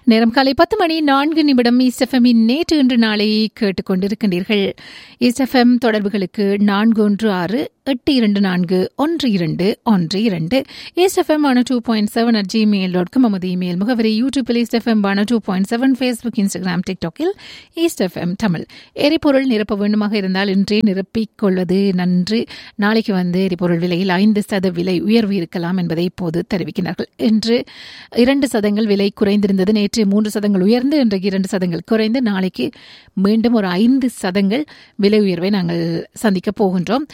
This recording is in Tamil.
நேரம் காலை பத்து மணி நான்கு நிமிடம் இஸ்எஃப்எம்மின் நேற்று இன்று நாளை கேட்டுக்கொண்டிருக்கின்றீர்கள் இஸ்எஃப்எம் தொடர்புகளுக்கு நான்கு ஒன்று ஆறு எட்டு இரண்டு நான்கு ஒன்று இரண்டு ஒன்று இரண்டு எஸ்எஃப்எம் ஆன two point seven at Gmail dot com நமது இமெயில் முகவரி யூடியூபில் இஸ்எஃப்எம் ஆன two point seven Facebook Instagram டிக்டாக்கில் ஈஸ்ட்எஃப்எம் தமிழ் எரிபொருள் நிரப்ப வேண்டுமாக இருந்தால் இன்றே நிரப்பிக் கொள்வது நன்று நாளைக்கு வந்து எரிபொருள் விலையில் ஐந்து சத விலை உயர்வு இருக்கலாம் என்பதை இப்போது தெரிவிக்கிறார்கள் இன்று இரண்டு சதங்கள் விலை குறைந்திருந்தது நேற்று மூன்று சதங்கள் உயர்ந்து இன்றைக்கு இரண்டு சதங்கள் குறைந்து நாளைக்கு மீண்டும் ஒரு ஐந்து சதங்கள் விலை உயர்வை நாங்கள் சந்திக்க போகின்றோம்